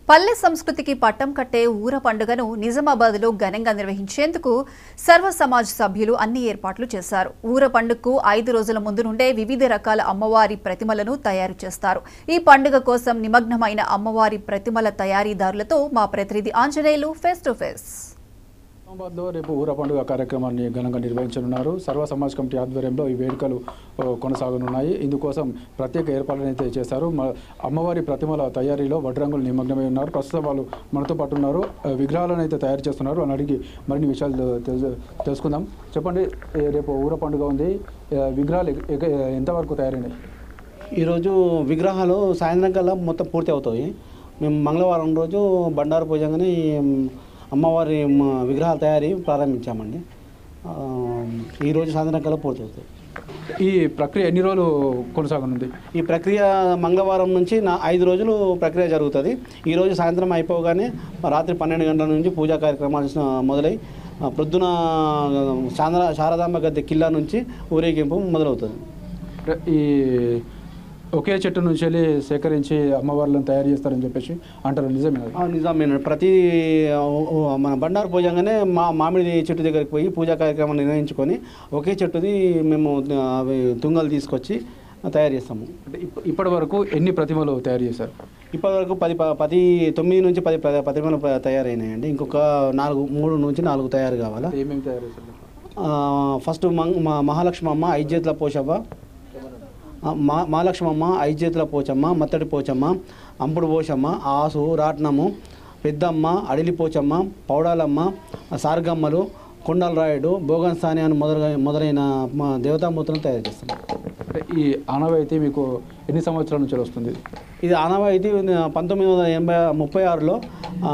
పల్లె సంస్కృతికి పట్టం కట్టే ఊర పండుగను నిజామాబాద్లో ఘనంగా నిర్వహించేందుకు సర్వ సమాజ్ సభ్యులు అన్ని ఏర్పాట్లు చేశారు ఊర పండుగకు ఐదు రోజుల ముందు నుండే వివిధ రకాల అమ్మవారి ప్రతిమలను తయారు చేస్తారు ఈ పండుగ కోసం నిమగ్నమైన అమ్మవారి ప్రతిమల తయారీదారులతో మా ప్రతినిధి ఆంజనేయులు ఫేస్ టు ఫేస్ నిజామాబాద్లో రేపు ఊర పండుగ కార్యక్రమాన్ని ఘనంగా నిర్వహించనున్నారు సర్వ సమాజ్ కమిటీ ఆధ్వర్యంలో ఈ వేడుకలు ఓ, కొనసాగనున్నాయి ఇందుకోసం ప్రత్యేక ఏర్పాట్లను అయితే చేశారు మ- అమ్మవారి ప్రతిమల తయారీలో వడ్రంగులు నిమగ్నమై ఉన్నారు ప్రస్తుతం వాళ్ళు మనతో పాటు ఉన్నారు ఆ, విగ్రహాలను అయితే తయారు చేస్తున్నారు అని అడిగి మరిన్ని విషయాలు తెలు- తెలుసుకుందాం చెప్పండి ఏ, రేపు ఊర పండుగ ఉంది ఆ, విగ్రహాలు ఎగ- ఎగ- ఎంతవరకు తయారైనాయి ఈరోజు విగ్రహాలు సాయంత్రం కల్లా మొత్తం పూర్తి అవుతాయి మేము మంగళవారం రోజు బండారు పూజంగానే అమ్మవారి మ, విగ్రహాల తయారీ ప్రారంభించామండి ఆ, ఈరోజు సాయంత్రం కల్లా పూర్తి అవుతాయి ఈ ప్రక్రియ ఎన్ని రోజులు కొనసాగనుంది ఈ ప్రక్రియ మంగళవారం నుంచి నా ఐదు రోజులు ప్రక్రియ జరుగుతుంది ఈరోజు సాయంత్రం అయిపోగానే రాత్రి పన్నెండు గంటల నుంచి పూజా కార్యక్రమాలు స- మొదలై ఆ, ప్రొద్దున శారద శారదాంబ గద్దె కిల్లా నుంచి ఊరేగింపు మొదలవుతుంది రే- ఈ ఒకే చెట్టు నుంచి వెళ్ళి సేకరించి అమ్మవార్లను తయారు చేస్తారని చెప్పేసి అంటారు నిజమేనా ఆ, నిజమేనండి ప్రతి ఆ, ఓ, మన బండారు పూజంగానే మా మామిడి చెట్టు దగ్గరికి పోయి పూజా కార్యక్రమం నిర్వహించుకొని ఒకే చెట్టుది మేము ఆ, అవి తుంగలు తీసుకొచ్చి తయారు చేస్తాము అంటే ఇప్ప- ఇప్పటి వరకు ఎన్ని ప్రతిమలు తయారు చేశారు ఇప్పటివరకు పది ప- పది తొమ్మిది నుంచి పది ప్ర- ప్రతిమలు ప్ర- తయారైనాయండి ఇంకొక నాలుగు మూడు నుంచి నాలుగు తయారు కావాలా ఏమేమి తయారు చేశారు ఆ, ఫస్ట్ మంగ్ మా మహాలక్ష్మి అమ్మ ఐదు చేతుల పోషవ్వ ఆ, మా మహాలక్ష్మమ్మ ఐదు చేతుల పోచమ్మ మత్తడి పోచమ్మ అంపుడు పోచమ్మ ఆసు రాట్నము పెద్దమ్మ అడిలి పోచమ్మ పౌడాలమ్మ సారగమ్మలు కొండల రాయుడు భోగన్ స్థాని అని మొదలైన మొదలైన మా దేవతామూర్తులను తయారు చేస్తాం అంటే ఈ ఆనవాయితీ మీకు ఎన్ని సంవత్సరాల నుంచి వస్తుంది ఇది ఆనవాయితీ పంతొమ్మిది వందల ఎనభై ముప్పై ఆరులో ఆ,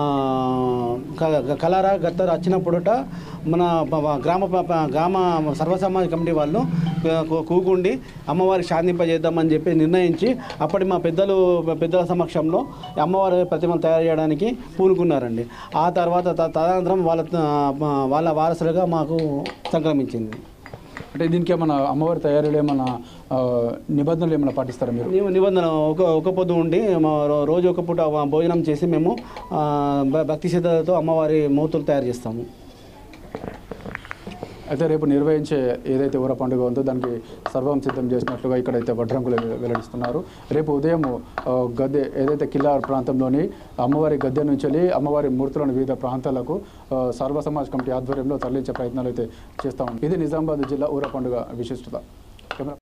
క- కలారా గత్తర్ వచ్చినప్పుడట మన ప- ప- గ్రామ ప- ప- గ్రామ సర్వసమాజ కమిటీ వాళ్ళు ఆ, కూ- కూకుండి అమ్మవారికి శాంతింపజేద్దామని చెప్పి నిర్ణయించి అప్పటి మా పెద్దలు పెద్దల సమక్షంలో ఈ అమ్మవారి ప్రతిమలు తయారు చేయడానికి పూనుకున్నారండి ఆ తర్వాత త- తదనంతరం వాళ్ళ ఆ, వాళ్ళ వారసులుగా మాకు సంక్రమించింది అంటే దీనికి ఏమైనా అమ్మవారి తయారీలో ఏమైనా ఆ, నిబంధనలు ఏమైనా పాటిస్తారా మీరు నిబ- నిబంధన ఒక ఒక పొద్దు ఉండి మా రో- రోజు ఒక పూట భోజనం చేసి మేము ఆ, భ- భక్తి శ్రద్ధలతో అమ్మవారి మూర్తులు తయారు చేస్తాము అయితే రేపు నిర్వహించే ఏదైతే ఊర పండుగ ఉందో దానికి సర్వం సిద్ధం చేసినట్లుగా ఇక్కడైతే వడ్రంకులు వె- వెల్లడిస్తున్నారు రేపు ఉదయం ఆ, గద్దె ఏదైతే కిల్లా ప్రాంతంలోని అమ్మవారి గద్దె నుంచి వెళ్ళి అమ్మవారి మూర్తులను వివిధ ప్రాంతాలకు ఆ, సర్వ సమాజ్ కమిటీ ఆధ్వర్యంలో తరలించే ప్రయత్నాలు అయితే చేస్తాం ఇది నిజామాబాద్ జిల్లా ఊర పండుగ విశిష్టత కెమెరా